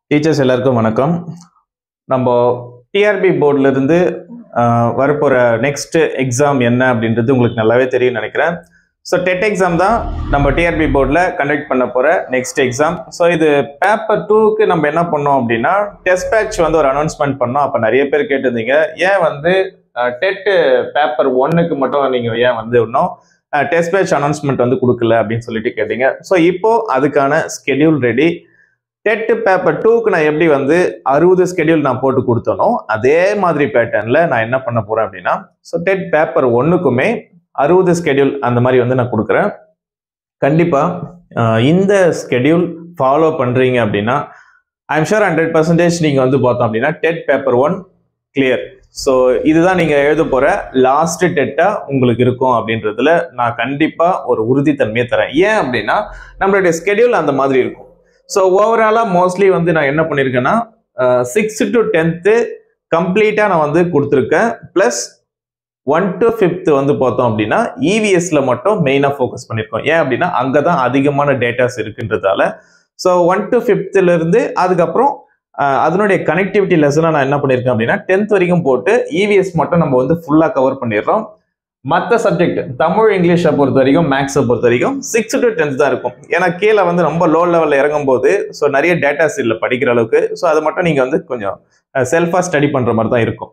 teachers எல்லாருக்கும் வணக்கம் நம்ம டிஆர்பி போர்டிலிருந்து வரப்போகிற நெக்ஸ்ட் எக்ஸாம் என்ன அப்படின்றது உங்களுக்கு நல்லாவே தெரியும் நினைக்கிறேன் ஸோ டெட் எக்ஸாம் தான் நம்ம டிஆர்பி போர்டில் கண்டக்ட் பண்ண போகிற நெக்ஸ்ட் எக்ஸாம் ஸோ இது பேப்பர் டூக்கு நம்ம என்ன பண்ணோம் அப்படின்னா டெஸ்ட் பேட்ச் வந்து ஒரு அனௌன்ஸ்மெண்ட் பண்ணோம் அப்போ நிறைய பேர் கேட்டிருந்தீங்க ஏன் வந்து டெட்டு பேப்பர் ஒன்னுக்கு மட்டும் நீங்கள் ஏன் வந்து இன்னும் டெஸ்ட் பேட்ச் அனௌன்ஸ்மெண்ட் வந்து கொடுக்கல அப்படின்னு சொல்லிட்டு கேட்டீங்க ஸோ இப்போ அதுக்கான ஸ்கெடியூல் ரெடி டெட் பேப்பர் டூக்கு நான் எப்படி வந்து அறுபது ஸ்கெடியூல் நான் போட்டு கொடுத்தனோ அதே மாதிரி பேட்டர்னில் நான் என்ன பண்ண போகிறேன் அப்படின்னா ஸோ டெட் பேப்பர் ஒன்றுக்குமே அறுபது ஸ்கெடியூல் அந்த மாதிரி வந்து நான் கொடுக்குறேன் கண்டிப்பாக இந்த ஸ்கெடியூல் ஃபாலோ பண்ணுறீங்க அப்படின்னா ஐம் ஷூர் ஹண்ட்ரட் பர்சன்டேஜ் நீங்கள் வந்து பார்த்தோம் அப்படின்னா TET paper one clear so இதுதான் நீங்கள் எழுத போகிற லாஸ்ட் டெட்டாக உங்களுக்கு இருக்கும் அப்படின்றதுல நான் கண்டிப்பாக ஒரு உறுதித்தன்மையை தரேன் ஏன் அப்படின்னா நம்மளுடைய ஸ்கெடியூல் அந்த மாதிரி இருக்கும் ஸோ ஓவராலாக மோஸ்ட்லி வந்து நான் என்ன பண்ணியிருக்கேன்னா சிக்ஸ்த்து டு டென்த்து கம்ப்ளீட்டாக நான் வந்து கொடுத்துருக்கேன் ப்ளஸ் ஒன் டு ஃபிஃப்த்து வந்து பார்த்தோம் அப்படின்னா இவிஎஸ்ல மட்டும் மெயினாக ஃபோக்கஸ் பண்ணியிருக்கோம் ஏன் அப்படின்னா அங்கே தான் அதிகமான டேட்டாஸ் இருக்குன்றதால ஸோ ஒன் டு ஃபிஃப்த்துலேருந்து அதுக்கப்புறம் அதனுடைய கனெக்டிவிட்டி லெசனாக நான் என்ன பண்ணியிருக்கேன் அப்படின்னா டென்த் வரைக்கும் போட்டு இவிஎஸ் மட்டும் நம்ம வந்து ஃபுல்லாக கவர் பண்ணிடுறோம் மற்ற சப்ஜெக்ட் தமிழ் இங்கிலீஷை பொறுத்த வரைக்கும் மேக்ஸை பொறுத்த வரைக்கும் சிக்ஸ் டு டென்த் தான் இருக்கும் ஏன்னா கீழே வந்து ரொம்ப லோ லெவலில் இறங்கும் போது ஸோ நிறைய டேட்டாஸ் இல்லை படிக்கிற அளவுக்கு ஸோ அதை மட்டும் நீங்கள் வந்து கொஞ்சம் செல்ஃபாக ஸ்டடி பண்ணுற மாதிரி தான் இருக்கும்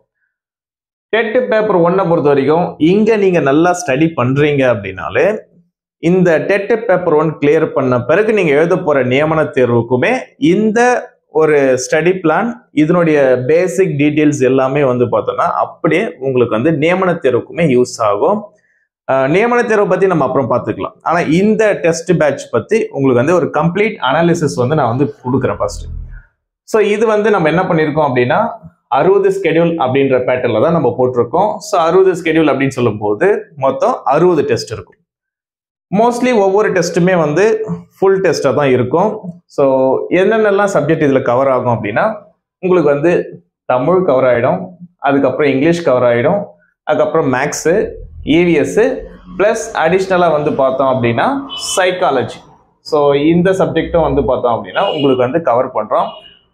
டெட் பேப்பர் ஒன்னை பொறுத்த வரைக்கும் இங்கே நீங்கள் நல்லா ஸ்டடி பண்ணுறீங்க அப்படின்னாலே இந்த டெட் பேப்பர் ஒன் கிளியர் பண்ண பிறகு நீங்கள் எழுத போகிற நியமன தேர்வுக்குமே இந்த ஒரு ஸ்டடி பிளான் இதனுடைய பேசிக் டீட்டெயில்ஸ் எல்லாமே வந்து பார்த்தோம்னா அப்படியே உங்களுக்கு வந்து நியமன தேர்வுக்குமே யூஸ் ஆகும் நியமன தேர்வை பற்றி நம்ம அப்புறம் பார்த்துக்கலாம் ஆனால் இந்த டெஸ்ட் பேட்ச் பற்றி உங்களுக்கு வந்து ஒரு கம்ப்ளீட் அனாலிசிஸ் வந்து நான் வந்து கொடுக்குறேன் ஃபர்ஸ்ட் ஸோ இது வந்து நம்ம என்ன பண்ணியிருக்கோம் அப்படின்னா அறுபது ஸ்கெடியூல் அப்படின்ற பேட்டர்ல தான் நம்ம போட்டிருக்கோம் ஸோ அறுபது ஸ்கெடியூல் அப்படின்னு சொல்லும்போது மொத்தம் அறுபது டெஸ்ட் இருக்கும் மோஸ்ட்லி ஒவ்வொரு டெஸ்ட்டுமே வந்து ஃபுல் டெஸ்ட்டாக தான் இருக்கும் ஸோ என்னென்னலாம் சப்ஜெக்ட் இதில் கவர் ஆகும் அப்படின்னா உங்களுக்கு வந்து தமிழ் கவர் ஆகிடும் அதுக்கப்புறம் இங்கிலீஷ் கவர் ஆகிடும் அதுக்கப்புறம் மேக்ஸு இவிஎஸ்ஸு ப்ளஸ் அடிஷ்னலாக வந்து பார்த்தோம் அப்படின்னா சைக்காலஜி ஸோ இந்த சப்ஜெக்டும் வந்து பார்த்தோம் அப்படின்னா உங்களுக்கு வந்து கவர் பண்ணுறோம்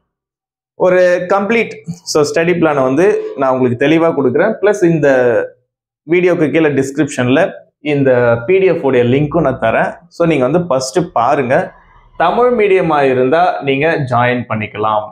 ஒரு கம்ப்ளீட் ஸோ ஸ்டடி பிளானை வந்து நான் உங்களுக்கு தெளிவாக கொடுக்குறேன் ப்ளஸ் இந்த வீடியோக்கு கீழே டிஸ்கிரிப்ஷனில் இந்த பிடிஎஃப் உடைய லிங்க்கும் நான் தரேன் ஸோ நீங்கள் வந்து ஃபஸ்ட்டு பாருங்கள் தமிழ் மீடியமாக இருந்தால் நீங்கள் ஜாயின் பண்ணிக்கலாம்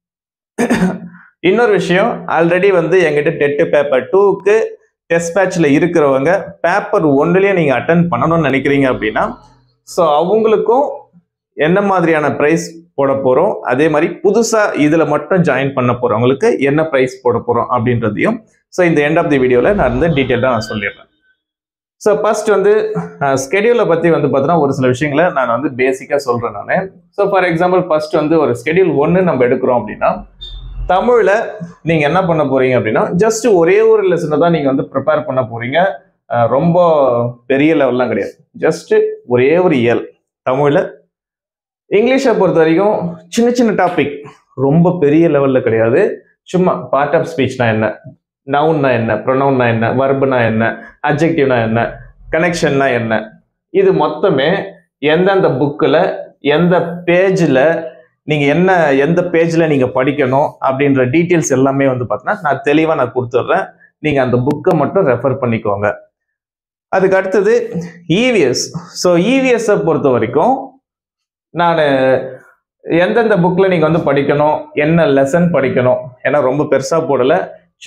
இன்னொரு விஷயம் ஆல்ரெடி வந்து எங்கிட்ட டெட்டு பேப்பர் டூக்கு டெஸ்ட் பேட்சில் இருக்கிறவங்க பேப்பர் ஒன்றுலேயே நீங்கள் அட்டன் பண்ணணும்னு நினைக்கிறீங்க அப்படின்னா ஸோ அவங்களுக்கும் என்ன மாதிரியான ப்ரைஸ் போட போகிறோம் அதே மாதிரி புதுசாக இதில் மட்டும் ஜாயின் பண்ண போகிறவங்களுக்கு என்ன ப்ரைஸ் போட போகிறோம் அப்படின்றதையும் ஸோ இந்த எண்ட் ஆஃப் தி வீடியோவில் நான் வந்து டீட்டெயிலாக நான் சொல்லிடுறேன் ஸோ ஃபர்ஸ்ட் வந்து ஸ்கெடியூலை பற்றி வந்து பார்த்தீங்கன்னா ஒரு சில விஷயங்களை நான் வந்து பேசிக்காக சொல்கிறேன் நான் ஸோ ஃபார் எக்ஸாம்பிள் ஃபர்ஸ்ட் வந்து ஒரு ஸ்கெடியூல் ஒன்று நம்ம எடுக்கிறோம் அப்படின்னா தமிழில் நீங்கள் என்ன பண்ண போகிறீங்க அப்படின்னா ஜஸ்ட் ஒரே ஒரு லெசனை தான் நீங்கள் வந்து ப்ரிப்பேர் பண்ண போகிறீங்க ரொம்ப பெரிய லெவல்லாம் கிடையாது ஜஸ்ட் ஒரே ஒரு இயல் தமிழில் இங்கிலீஷை பொறுத்த வரைக்கும் சின்ன சின்ன டாபிக் ரொம்ப பெரிய லெவலில் கிடையாது சும்மா பார்ட் ஆஃப் ஸ்பீச்னா என்ன நவுன்னா என்ன ப்ரொனவுன்னா என்ன வர்புனா என்ன அப்ஜெக்டிவ்னா என்ன கனெக்ஷன்னா என்ன இது மொத்தமே எந்தெந்த புக்கில் எந்த பேஜில் நீங்கள் என்ன எந்த பேஜில் நீங்கள் படிக்கணும் அப்படின்ற டீட்டெயில்ஸ் எல்லாமே வந்து பார்த்தீங்கன்னா நான் தெளிவாக நான் கொடுத்துட்றேன் நீங்கள் அந்த புக்கை மட்டும் ரெஃபர் பண்ணிக்கோங்க அதுக்கு அடுத்தது இவிஎஸ் ஸோ இவிஎஸ்ஸை பொறுத்த வரைக்கும் நான் எந்தெந்த புக்கில் நீங்கள் வந்து படிக்கணும் என்ன லெசன் படிக்கணும் ஏன்னா ரொம்ப பெருசாக போடலை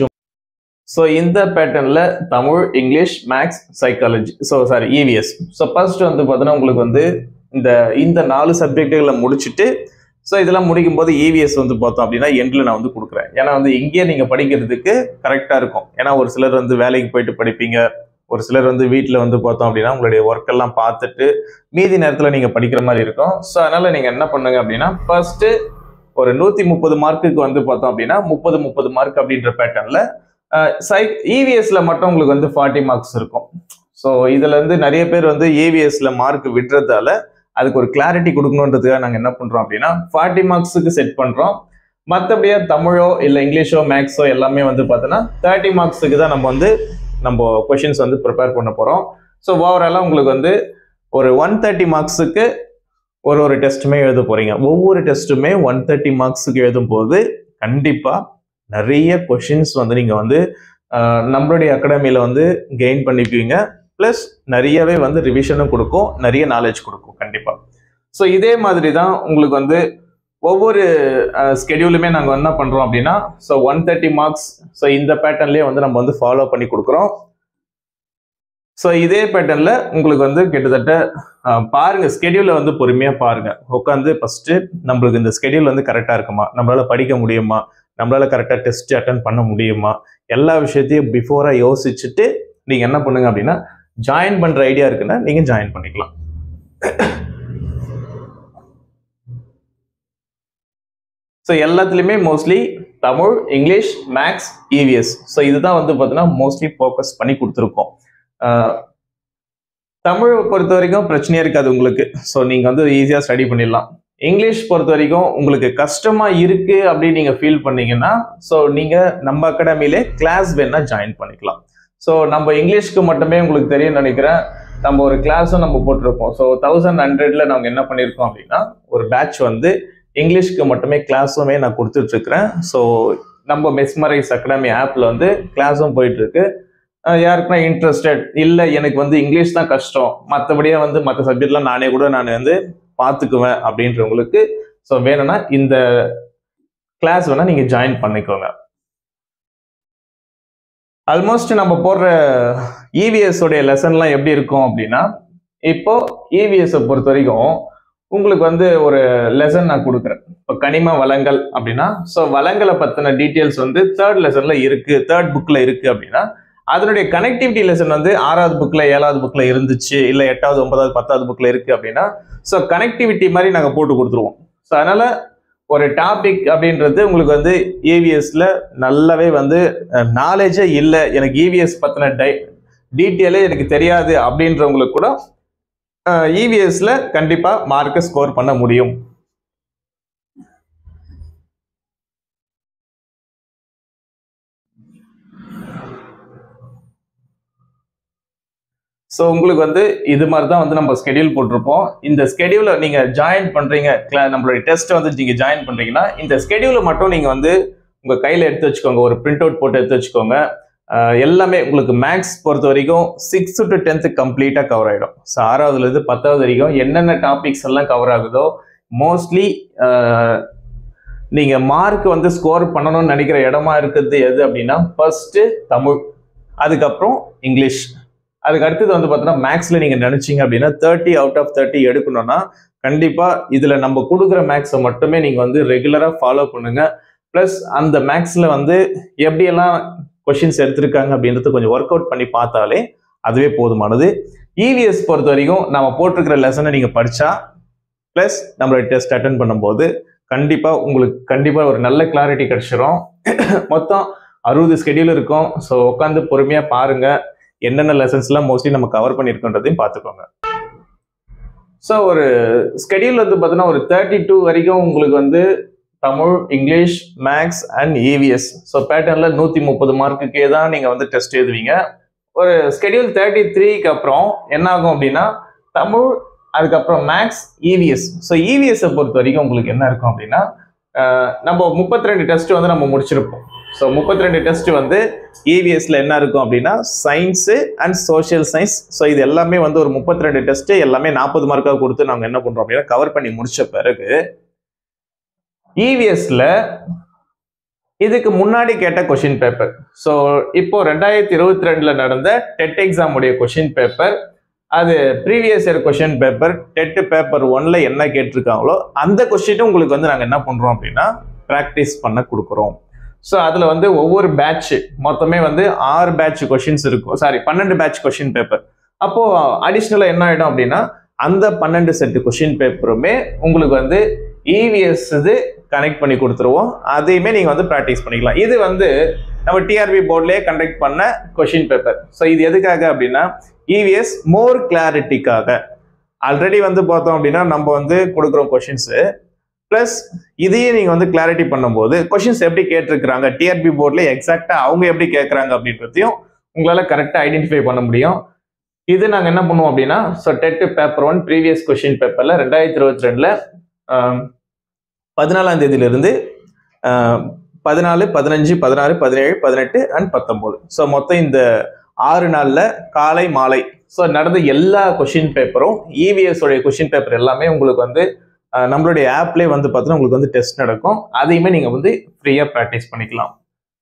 ஸோ இந்த பேட்டர்னில் Tamil English maths psychology so sorry EVS so first வந்து பார்த்தீங்கன்னா உங்களுக்கு வந்து இந்த இந்த நாலு சப்ஜெக்டுகளை முடிச்சுட்டு ஸோ இதெல்லாம் முடிக்கும் போது இவிஎஸ் வந்து பார்த்தோம் அப்படின்னா எண்டில் நான் வந்து கொடுக்குறேன் ஏன்னா வந்து இங்கேயே நீங்கள் படிக்கிறதுக்கு கரெக்டாக இருக்கும் ஏன்னா ஒரு சிலர் வந்து வேலைக்கு போயிட்டு படிப்பீங்க ஒரு சிலர் வந்து வீட்டில் வந்து பார்த்தோம் அப்படின்னா உங்களுடைய ஒர்க் எல்லாம் பார்த்துட்டு மீதி நேரத்தில் நீங்கள் படிக்கிற மாதிரி இருக்கும் ஸோ அதனால் நீங்கள் என்ன பண்ணுங்க அப்படின்னா ஃபர்ஸ்ட்டு ஒரு நூற்றி முப்பது மார்க்குக்கு வந்து பார்த்தோம் அப்படின்னா முப்பது முப்பது மார்க் அப்படின்ற பேட்டர்னில் சை இவிஎஸ்ல மட்டும் உங்களுக்கு வந்து ஃபார்ட்டி மார்க்ஸ் இருக்கும் ஸோ இதுல இருந்து நிறைய பேர் வந்து ஏவிஎஸ்ல மார்க் விடுறதால அதுக்கு ஒரு கிளாரிட்டி கொடுக்கணுன்றதுக்காக நாங்கள் என்ன பண்றோம் அப்படின்னா ஃபார்ட்டி மார்க்ஸுக்கு செட் பண்றோம் மற்றபடியா தமிழோ இல்லை இங்கிலீஷோ மேக்ஸோ எல்லாமே வந்து பார்த்தோன்னா தேர்ட்டி மார்க்ஸுக்கு தான் நம்ம வந்து நம்ம கொஷின்ஸ் வந்து ப்ரிப்பேர் பண்ண போகிறோம் ஸோ ஓவராலாக உங்களுக்கு வந்து ஒரு ஒன் தேர்ட்டி மார்க்ஸுக்கு ஒரு ஒரு டெஸ்ட்டுமே எழுத போறீங்க ஒவ்வொரு டெஸ்ட்டுமே ஒன் தேர்ட்டி மார்க்ஸுக்கு எழுதும் போது கண்டிப்பா நிறைய கொஷின்ஸ் வந்து நீங்க வந்து ஆஹ், நம்மளுடைய அகாடமியில வந்து கெயின் பண்ணிக்குவீங்க ப்ளஸ் நிறையவே வந்து ரிவிஷனும் கொடுக்கும் நிறைய நாலேஜ் கொடுக்கும் கண்டிப்பா ஸோ இதே மாதிரி தான் உங்களுக்கு வந்து ஒவ்வொரு ஸ்கெடியூலுமே நாங்கள் என்ன பண்ணுறோம் அப்படின்னா so one thirty marks so இந்த பேட்டர்ன்லேயே வந்து நம்ம வந்து ஃபாலோ பண்ணி கொடுக்குறோம் ஸோ இதே பேட்டர்னில் உங்களுக்கு வந்து கிட்டத்தட்ட அஹ், பாருங்க ஸ்கெடியூலை வந்து பொறுமையாக பாருங்க உட்காந்து ஃபர்ஸ்ட் நம்மளுக்கு இந்த ஸ்கெடியூல் வந்து கரெக்டாக இருக்குமா நம்மளால படிக்க முடியுமா நம்மளால கரெக்டாக டெஸ்ட் அட்டன் பண்ண முடியுமா எல்லா விஷயத்தையும் பிஃபோராக யோசிச்சுட்டு நீங்கள் என்ன பண்ணுங்க அப்படின்னா ஜாயின் பண்ணுற ஐடியா இருக்குன்னா நீங்கள் ஜாயின் பண்ணிக்கலாம் ஸோ எல்லாத்துலேயுமே mostly Tamil English maths EVS so இதுதான் வந்து பார்த்தீங்கன்னா மோஸ்ட்லி ஃபோக்கஸ் பண்ணி கொடுத்துருக்கோம் ஆஹ் தமிழ் பொறுத்த வரைக்கும் பிரச்சனையே இருக்காது உங்களுக்கு ஸோ நீங்கள் வந்து ஈஸியாக ஸ்டடி பண்ணிடலாம் இங்கிலீஷ் பொறுத்த வரைக்கும் உங்களுக்கு கஷ்டமா இருக்கு அப்படின்னு நீங்க ஃபீல் பண்ணீங்கன்னா ஸோ நீங்க நம்ம அகாடமிலே கிளாஸ் வேணா ஜாயின் பண்ணிக்கலாம் ஸோ நம்ம இங்கிலீஷ்க்கு மட்டுமே உங்களுக்கு தெரியும் நினைக்கிறேன் நம்ம ஒரு கிளாஸும் நம்ம போட்டிருக்கோம் ஸோ தௌசண்ட் ஹண்ட்ரட்ல நாங்கள் என்ன பண்ணியிருக்கோம் அப்படின்னா ஒரு பேட்ச் வந்து இங்கிலீஷ்க்கு மட்டுமே கிளாஸுமே நான் கொடுத்துட்டு இருக்கிறேன் ஸோ நம்ம மெஸ்மரைஸ் அகாடமி ஆப்ல வந்து கிளாஸும் போயிட்டு இருக்கு அஹ் யாருக்குன்னா இன்ட்ரெஸ்டட் இல்லை எனக்கு வந்து இங்கிலீஷ் தான் கஷ்டம் மற்றபடியே வந்து மற்ற சப்ஜெக்ட்லாம் நானே கூட நான் வந்து பார்த்துக்குவேன் அப்படின்றவங்களுக்கு ஸோ வேணும்னா இந்த கிளாஸ் வேணா நீங்க ஜாயின் பண்ணிக்கோங்க ஆல்மோஸ்ட் நம்ம போடுற இவிஎஸ் உடைய லெசன்லாம் எப்படி இருக்கும் அப்படின்னா இப்போ இவிஎஸ் பொறுத்த வரைக்கும் உங்களுக்கு வந்து ஒரு லெசன் நான் கொடுக்குறேன் இப்போ கனிம வளங்கள் அப்படின்னா ஸோ வளங்களை பற்றின டீட்டெயில்ஸ் வந்து தேர்ட் லெசன்ல இருக்கு தேர்ட் புக்ல இருக்கு அப்படின்னா அதனுடைய கனெக்டிவிட்டி லெசன் வந்து ஆறாவது புக்ல ஏழாவது புக்ல இருந்துச்சு இல்லை எட்டாவது ஒன்பதாவது பத்தாவது புக்ல இருக்கு அப்படின்னா ஸோ கனெக்டிவிட்டி மாதிரி நாங்கள் போட்டு கொடுத்துருவோம் ஸோ அதனால ஒரு டாபிக் அப்படின்றது உங்களுக்கு வந்து ஏவிஎஸ்ல நல்லாவே வந்து நாலேஜே இல்லை எனக்கு இவிஎஸ் பற்றின டை டீட்டெயிலே எனக்கு தெரியாது அப்படின்றவங்களுக்கு கூட இவிஎஸ்ல கண்டிப்பா மார்க்கை ஸ்கோர் பண்ண முடியும் ஸோ உங்களுக்கு வந்து இது மாதிரி தான் வந்து நம்ம ஸ்கெடியூல் போட்டிருப்போம் இந்த ஸ்கெடியூலை நீங்கள் ஜாயின் பண்ணுறீங்க கிளா நம்மளுடைய டெஸ்ட்டை வந்து நீங்கள் ஜாயின் பண்ணுறீங்கன்னா இந்த ஸ்கெடியூலை மட்டும் நீங்கள் வந்து உங்கள் கையில் எடுத்து வச்சுக்கோங்க ஒரு பிரிண்ட் அவுட் போட்டு எடுத்து வச்சுக்கோங்க ஆஹ் எல்லாமே உங்களுக்கு மேக்ஸ் பொறுத்த வரைக்கும் சிக்ஸ்த்து டு டென்த்து கம்ப்ளீட்டாக கவர் ஆகிடும் ஸோ ஆறாவதுலேருந்து பத்தாவது வரைக்கும் என்னென்ன டாபிக்ஸ் எல்லாம் கவர் ஆகுதோ மோஸ்ட்லி நீங்கள் மார்க் வந்து ஸ்கோர் பண்ணணும்னு நினைக்கிற இடமா இருக்கிறது எது அப்படின்னா ஃபர்ஸ்ட்டு தமிழ் அதுக்கப்புறம் இங்கிலீஷ் அதுக்கு அடுத்தது வந்து பார்த்தீங்கன்னா மேக்ஸில் நீங்கள் நினச்சிங்க அப்படின்னா தேர்ட்டி அவுட் ஆஃப் தேர்ட்டி எடுக்கணும்னா கண்டிப்பாக இதில் நம்ம கொடுக்குற மேக்ஸை மட்டுமே நீங்கள் வந்து ரெகுலராக ஃபாலோ பண்ணுங்க ப்ளஸ் அந்த மேக்ஸில் வந்து எப்படியெல்லாம் கொஷின்ஸ் எடுத்திருக்காங்க அப்படின்றது கொஞ்சம் ஒர்க் அவுட் பண்ணி பார்த்தாலே அதுவே போதுமானது இவிஎஸ் பொறுத்த வரைக்கும் நம்ம போட்டிருக்கிற லெசனை நீங்கள் படித்தா ப்ளஸ் நம்மளோட டெஸ்ட் அட்டன் பண்ணும்போது கண்டிப்பாக உங்களுக்கு கண்டிப்பாக ஒரு நல்ல கிளாரிட்டி கிடைச்சிரும் மொத்தம் அறுபது ஸ்கெடியூல் இருக்கும் ஸோ உட்காந்து பொறுமையாக பாருங்கள் என்னென்ன லெசன்ஸ்லாம் மோஸ்ட்லி நம்ம கவர் பண்ணியிருக்கோன்றதையும் பார்த்துக்கோங்க ஸோ ஒரு ஸ்கெடியூல் வந்து பார்த்தீங்கன்னா ஒரு தேர்ட்டி டூ வரைக்கும் உங்களுக்கு வந்து Tamil English maths and EVS so பேட்டர்னில் நூற்றி முப்பது மார்க்குக்கே தான் நீங்கள் வந்து டெஸ்ட் எழுதுவீங்க ஒரு ஸ்கெடியூல் தேர்ட்டி த்ரீக்கு அப்புறம் என்ன ஆகும் அப்படின்னா தமிழ் அதுக்கப்புறம் மேக்ஸ் இவிஎஸ் ஸோ இவிஎஸ்ஸை பொறுத்த வரைக்கும் உங்களுக்கு என்ன இருக்கும் அப்படின்னா அஹ், நம்ம முப்பத்தி ரெண்டு டெஸ்ட் வந்து நம்ம முடிச்சிருப்போம் ஸோ முப்பத்தி ரெண்டு டெஸ்ட் வந்து இவிஎஸ்ல என்ன இருக்கும் அப்படின்னா science and social science so இது எல்லாமே வந்து ஒரு முப்பத்தி ரெண்டு டெஸ்ட் எல்லாமே நாற்பது மார்க்காக கொடுத்து நாங்கள் என்ன பண்றோம் அப்படின்னா கவர் பண்ணி முடிச்ச பிறகு இவிஎஸ்ல இதுக்கு முன்னாடி கேட்ட கொஷின் பேப்பர் ஸோ இப்போ ரெண்டாயிரத்தி இருபத்தி ரெண்டுல நடந்த டெட் எக்ஸாம் உடைய கொஷின் பேப்பர் அது previous year question paper TET paper ஒன்ல என்ன கேட்டிருக்காங்களோ அந்த கொஷினும் உங்களுக்கு வந்து நாங்கள் என்ன பண்றோம் அப்படின்னா ப்ராக்டிஸ் பண்ண கொடுக்குறோம் ஸோ அதில் வந்து ஒவ்வொரு பேட்ச் மொத்தமே வந்து ஆறு பேட்ச் கொஷின்ஸ் இருக்கும் சாரி பன்னெண்டு பேட்ச் கொஷின் பேப்பர் அப்போ அடிஷ்னலாக என்ன ஆகிடும் அப்படின்னா அந்த பன்னெண்டு செட்டு கொஷின் பேப்பருமே உங்களுக்கு வந்து இவிஎஸ் இது கனெக்ட் பண்ணி கொடுத்துருவோம் அதையுமே நீங்கள் வந்து ப்ராக்டிஸ் பண்ணிக்கலாம் இது வந்து நம்ம டிஆர்பி போர்ட்லேயே கண்டக்ட் பண்ண கொஷின் பேப்பர் ஸோ இது எதுக்காக அப்படின்னா இவிஎஸ் மோர் கிளாரிட்டிக்காக ஆல்ரெடி வந்து பார்த்தோம் அப்படின்னா நம்ம வந்து கொடுக்குறோம் கொஷின்ஸு ப்ளஸ் இதையே நீங்கள் வந்து கிளாரிட்டி பண்ணும்போது கொஷின்ஸ் எப்படி கேட்டிருக்கிறாங்க டிஆர்பி போர்டில் எக்ஸாக்டாக அவங்க எப்படி கேட்குறாங்க அப்படின்றதையும் உங்களால் கரெக்டாக ஐடென்டிஃபை பண்ண முடியும் இது நாங்கள் என்ன பண்ணுவோம் அப்படின்னா so TET paper one previous question பேப்பரில் ரெண்டாயிரத்தி இருபத்தி ரெண்டில் பதினாலாம் தேதியிலிருந்து பதினாலு பதினஞ்சு பதினாறு பதினேழு பதினெட்டு அண்ட் பத்தொம்போது ஸோ மொத்தம் இந்த ஆறு நாளில் காலை மாலை ஸோ நடந்த எல்லா கொஷின் பேப்பரும் இவிஎஸ் உடைய கொஷின் பேப்பர் எல்லாமே உங்களுக்கு வந்து அஹ், நம்மளுடைய ஆப்லேயே வந்து பார்த்தீங்கன்னா உங்களுக்கு வந்து டெஸ்ட் நடக்கும் அதையுமே நீங்கள் வந்து ஃப்ரீயாக ப்ராக்டிஸ் பண்ணிக்கலாம்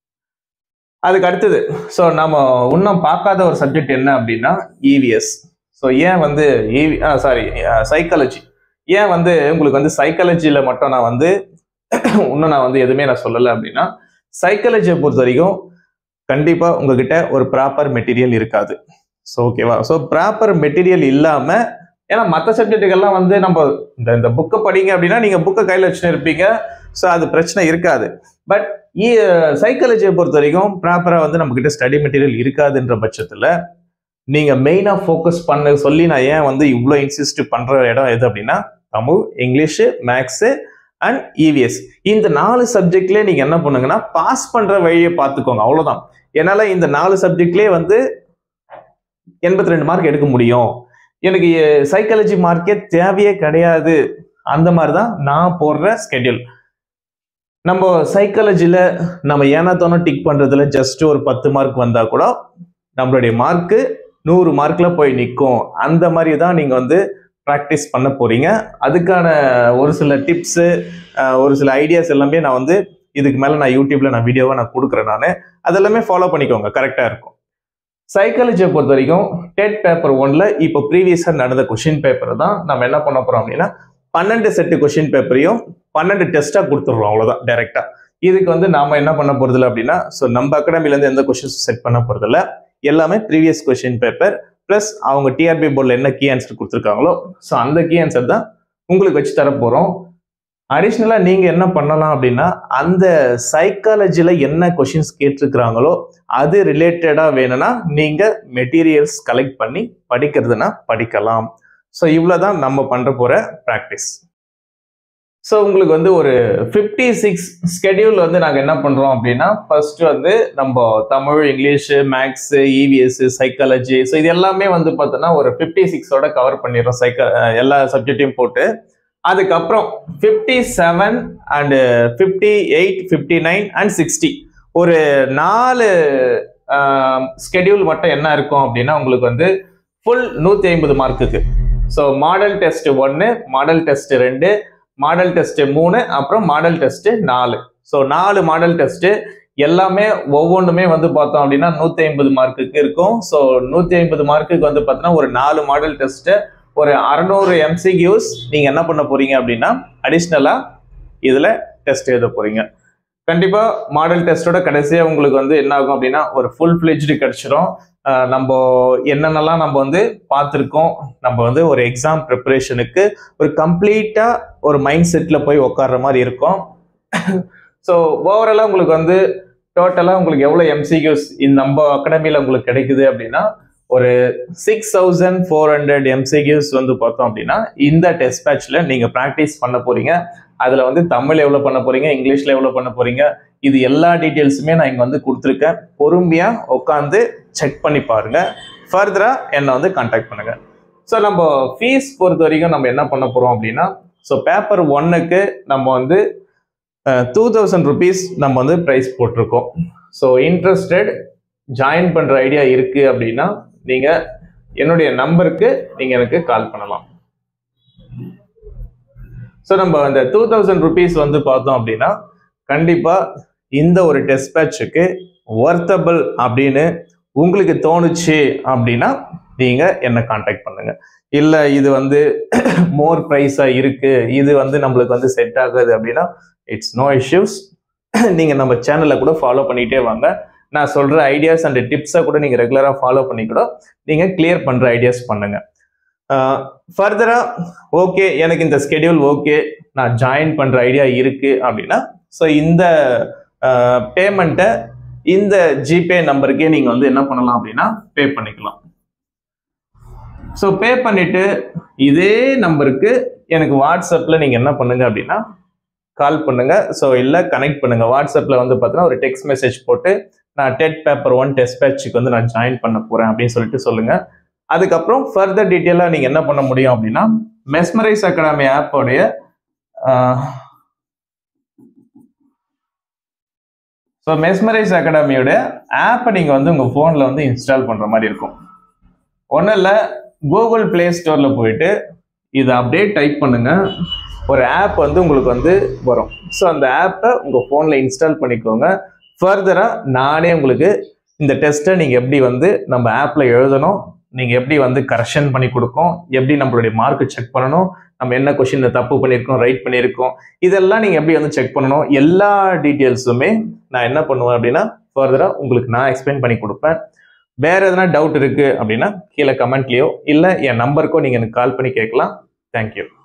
அதுக்கு அடுத்தது ஸோ நம்ம இன்னும் பார்க்காத ஒரு சப்ஜெக்ட் என்ன அப்படின்னா இவிஎஸ் ஸோ ஏன் வந்து இவி சாரி சைக்காலஜி ஏன் வந்து உங்களுக்கு வந்து சைக்காலஜியில் மட்டும் நான் வந்து இன்னும் நான் வந்து எதுவுமே நான் சொல்லலை அப்படின்னா சைக்காலஜியை பொறுத்த வரைக்கும் கண்டிப்பாக உங்ககிட்ட ஒரு ப்ராப்பர் மெட்டீரியல் இருக்காது ஸோ ஓகேவா ஸோ ப்ராப்பர் மெட்டீரியல் இல்லாமல் ஏன்னா மற்ற சப்ஜெக்ட்டுக்கெல்லாம் வந்து நம்ம இந்த இந்த புக்கை படிங்க அப்படின்னா நீங்கள் புக்கை கையில் வச்சுன்னு இருப்பீங்க ஸோ அது பிரச்சனை இருக்காது பட் சைக்காலஜியை பொறுத்த வரைக்கும் ப்ராப்பராக வந்து நம்மக்கிட்ட ஸ்டடி மெட்டீரியல் இருக்காதுன்ற பட்சத்தில் நீங்கள் மெயினாக ஃபோக்கஸ் பண்ண சொல்லி நான் ஏன் வந்து இவ்வளோ இன்சிஸ்ட் பண்ணுற இடம் எது அப்படின்னா Tamil English maths and EVS இந்த நாலு சப்ஜெக்ட்லேயே நீங்கள் என்ன பண்ணுங்கன்னா பாஸ் பண்ணுற வழியை பார்த்துக்கோங்க அவ்வளோதான் என்னால் இந்த நாலு சப்ஜெக்ட்லேயே வந்து எண்பத்தி ரெண்டு மார்க் எடுக்க முடியும் எனக்கு சைக்காலஜி மார்க்கே தேவையே கிடையாது அந்த மாதிரி தான் நான் போடுற ஸ்கெடியூல் நம்ம சைக்காலஜியில் நம்ம ஏனாத்தானோ டிக் பண்ணுறதுல ஜஸ்ட் ஒரு பத்து மார்க் வந்தால் கூட நம்மளுடைய மார்க்கு நூறு மார்க்கில் போய் நிற்கும் அந்த மாதிரி தான் நீங்கள் வந்து ப்ராக்டிஸ் பண்ண போகிறீங்க அதுக்கான ஒரு சில டிப்ஸு ஒரு சில ஐடியாஸ் எல்லாமே நான் வந்து இதுக்கு மேலே நான் யூடியூப்பில் நான் வீடியோவை நான் கொடுக்குறேன் நான் அதெல்லாமே ஃபாலோ பண்ணிக்கோங்க கரெக்டாக இருக்கும் சைக்காலஜியை பொறுத்த வரைக்கும் டெட் பேப்பர் ஒன்ல இப்போ ப்ரீவியஸாக நடந்த கொஷின் பேப்பர் தான் நம்ம என்ன பண்ண போகிறோம் அப்படின்னா பன்னெண்டு செட்டு கொஷின் பேப்பரையும் பன்னெண்டு டெஸ்ட்டாக கொடுத்துட்றோம் அவ்வளோதான் டைரெக்டாக இதுக்கு வந்து நாம என்ன பண்ண போறதில்ல அப்படின்னா ஸோ நம்ம அகாடமிலேருந்து எந்த கொஷின்ஸ் செட் பண்ண போறதில்ல எல்லாமே ப்ரீவியஸ் கொஷின் பேப்பர் ப்ளஸ் அவங்க டிஆர்பி போர்டில் என்ன கீ ஆன்சர் கொடுத்துருக்காங்களோ ஸோ அந்த கீ ஆன்சர் தான் உங்களுக்கு வச்சு தர போகிறோம் அடிஷ்னலாக நீங்கள் என்ன பண்ணலாம் அப்படின்னா அந்த சைக்காலஜியில் என்ன கொஷின்ஸ் கேட்டிருக்கிறாங்களோ அது ரிலேட்டடாக வேணும்னா நீங்கள் மெட்டீரியல்ஸ் கலெக்ட் பண்ணி படிக்கிறதுனா படிக்கலாம் ஸோ இவ்வளோ தான் நம்ம பண்ணுற போகிற ப்ராக்டிஸ் ஸோ உங்களுக்கு வந்து ஒரு ஃபிஃப்டி சிக்ஸ் ஸ்கெடியூல் வந்து நாங்கள் என்ன பண்ணுறோம் அப்படின்னா ஃபர்ஸ்ட் வந்து நம்ம Tamil English maths EVS psychology so இது எல்லாமே வந்து பார்த்தோன்னா ஒரு ஃபிஃப்டி சிக்ஸோட கவர் பண்ணிடுறோம் சைக்க எல்லா சப்ஜெக்டையும் போட்டு அதுக்கப்புறம் fifty seven and fifty eight fifty nine and sixty ஒரு நாலு ஸ்கெடியூல் மட்டும் என்ன இருக்கும் அப்படின்னா உங்களுக்கு வந்து ஃபுல் நூற்றி ஐம்பது மார்க்குக்கு ஸோ மாடல் டெஸ்ட் ஒன்று மாடல் டெஸ்ட் ரெண்டு மாடல் டெஸ்ட் மூணு அப்புறம் மாடல் டெஸ்ட் நாலு ஸோ நாலு மாடல் டெஸ்ட் எல்லாமே ஒவ்வொன்றுமே வந்து பார்த்தோம் அப்படின்னா நூற்றி ஐம்பது மார்க்குக்கு இருக்கும் ஸோ நூற்றி ஐம்பது மார்க்குக்கு வந்து பார்த்தீங்கன்னா ஒரு நாலு மாடல் டெஸ்ட்டு ஒரு அறநூறு எம்சிக்யூஸ் நீங்கள் என்ன பண்ண போறீங்க அப்படின்னா அடிஷ்னலாக இதில் டெஸ்ட் எழுத போறீங்க கண்டிப்பாக மாடல் டெஸ்ட்டோட கடைசியாக உங்களுக்கு வந்து என்ன ஆகும் அப்படின்னா ஒரு ஃபுல் ஃப்ளெஜ்டு கிடச்சிரும் அஹ் நம்ம என்னென்னலாம் நம்ம வந்து பார்த்துருக்கோம் நம்ம வந்து ஒரு எக்ஸாம் ப்ரிப்பரேஷனுக்கு ஒரு கம்ப்ளீட்டாக ஒரு மைண்ட் செட்டில் போய் உட்கார்ற மாதிரி இருக்கும் ஸோ ஓவராலாக உங்களுக்கு வந்து டோட்டலாக உங்களுக்கு எவ்வளோ எம்சிக்யூஸ் இந்த நம்ம அகாடமியில் உங்களுக்கு கிடைக்குது அப்படின்னா ஒரு six thousand four hundred MCQs வந்து பார்த்தோம் அப்படின்னா இந்த டெஸ்ட் பேட்ச்ல நீங்கள் ப்ராக்டிஸ் பண்ண போறீங்க அதில் வந்து தமிழ் எவ்வளோ பண்ண போறீங்க இங்கிலீஷில் எவ்வளோ பண்ண போறீங்க இது எல்லா டீட்டெயில்ஸுமே நான் இங்கே வந்து கொடுத்துருக்கேன் பொறுமையாக உட்காந்து செக் பண்ணி பாருங்க ஃபர்தராக என்னை வந்து காண்டாக்ட் பண்ணுங்க ஸோ நம்ம ஃபீஸ் பொறுத்த வரைக்கும் நம்ம என்ன பண்ண போகிறோம் அப்படின்னா ஸோ பேப்பர் ஒன்னுக்கு நம்ம வந்து டூ தௌசண்ட் ருபீஸ் நம்ம வந்து ப்ரைஸ் போட்டிருக்கோம் ஸோ இன்ட்ரெஸ்டட் ஜாயின் பண்ணுற ஐடியா இருக்குது அப்படின்னா நீங்கள் என்னுடைய நம்பருக்கு நீங்கள் எனக்கு கால் பண்ணலாம் ஸோ நம்ம அந்த டூ தௌசண்ட் ருபீஸ் வந்து பார்த்தோம் அப்படின்னா கண்டிப்பாக இந்த ஒரு டெஸ்ட் பேட்சுக்கு ஒர்த்தபிள் அப்படின்னு உங்களுக்கு தோணுச்சு அப்படின்னா நீங்கள் என்னை காண்டாக்ட் பண்ணுங்க இல்லை இது வந்து மோர் ப்ரைஸாக இருக்கு இது வந்து நம்மளுக்கு வந்து செட் ஆகுது அப்படின்னா இட்ஸ் நோ இஷ்யூஸ் நீங்கள் நம்ம சேனலை கூட ஃபாலோ பண்ணிகிட்டே வாங்க நான் சொல்கிற ஐடியாஸ் அண்ட் டிப்ஸை கூட நீங்கள் ரெகுலராக ஃபாலோ பண்ணி கூட நீங்கள் கிளியர் பண்ணுற ஐடியாஸ் பண்ணுங்க ஃபர்தராக ஓகே எனக்கு இந்த ஸ்கெடியூல் ஓகே நான் ஜாயின் பண்ணுற ஐடியா இருக்கு அப்படின்னா ஸோ இந்த பேமெண்ட்டை இந்த ஜிபே நம்பருக்கே நீங்கள் வந்து என்ன பண்ணலாம் அப்படின்னா பே பண்ணிக்கலாம் ஸோ பே பண்ணிட்டு இதே நம்பருக்கு எனக்கு வாட்ஸ்அப்பில் நீங்கள் என்ன பண்ணுங்க அப்படின்னா கால் பண்ணுங்க ஸோ இல்லை கனெக்ட் பண்ணுங்க வாட்ஸ்அப்பில் வந்து பார்த்தீங்கன்னா ஒரு டெக்ஸ்ட் மெசேஜ் போட்டு நான் டெட் பேப்பர் ஒன் டெஸ்ட் பேட்சுக்கு வந்து நான் ஜாயின் பண்ண போகிறேன் அப்படின்னு சொல்லிட்டு சொல்லுங்க அதுக்கப்புறம் ஃபர்தர் டீட்டெயிலாக நீங்கள் என்ன பண்ண முடியும் அப்படின்னா மெஸ்மரைஸ் அகாடமி ஆப்போடைய ஸோ மெஸ்மரைஸ் அகாடமியோட ஆப்பை நீங்கள் வந்து உங்கள் ஃபோனில் வந்து இன்ஸ்டால் பண்ணுற மாதிரி இருக்கும் ஒன்றும் இல்லை கூகுள் ப்ளே ஸ்டோரில் போயிட்டு இதை அப்படியே டைப் பண்ணுங்க ஒரு ஆப் வந்து உங்களுக்கு வந்து வரும் ஸோ அந்த ஆப்பை உங்கள் ஃபோனில் இன்ஸ்டால் பண்ணிக்கோங்க ஃபர்தராக நானே உங்களுக்கு இந்த டெஸ்ட்டை நீங்கள் எப்படி வந்து நம்ம ஆப்பில் எழுதணும் நீங்கள் எப்படி வந்து கரெக்ஷன் பண்ணி கொடுக்கும் எப்படி நம்மளுடைய மார்க்கு செக் பண்ணணும் நம்ம என்ன கொஷினில் தப்பு பண்ணியிருக்கோம் ரைட் பண்ணியிருக்கோம் இதெல்லாம் நீங்கள் எப்படி வந்து செக் பண்ணணும் எல்லா டீட்டெயில்ஸுமே நான் என்ன பண்ணுவேன் அப்படின்னா ஃபர்தராக உங்களுக்கு நான் எக்ஸ்பிளைன் பண்ணி கொடுப்பேன் வேற எதனா டவுட் இருக்கு அப்படின்னா கீழே கமெண்ட்லயோ இல்லை என் நம்பருக்கோ நீங்கள் எனக்கு கால் பண்ணி கேட்கலாம் தேங்க்யூ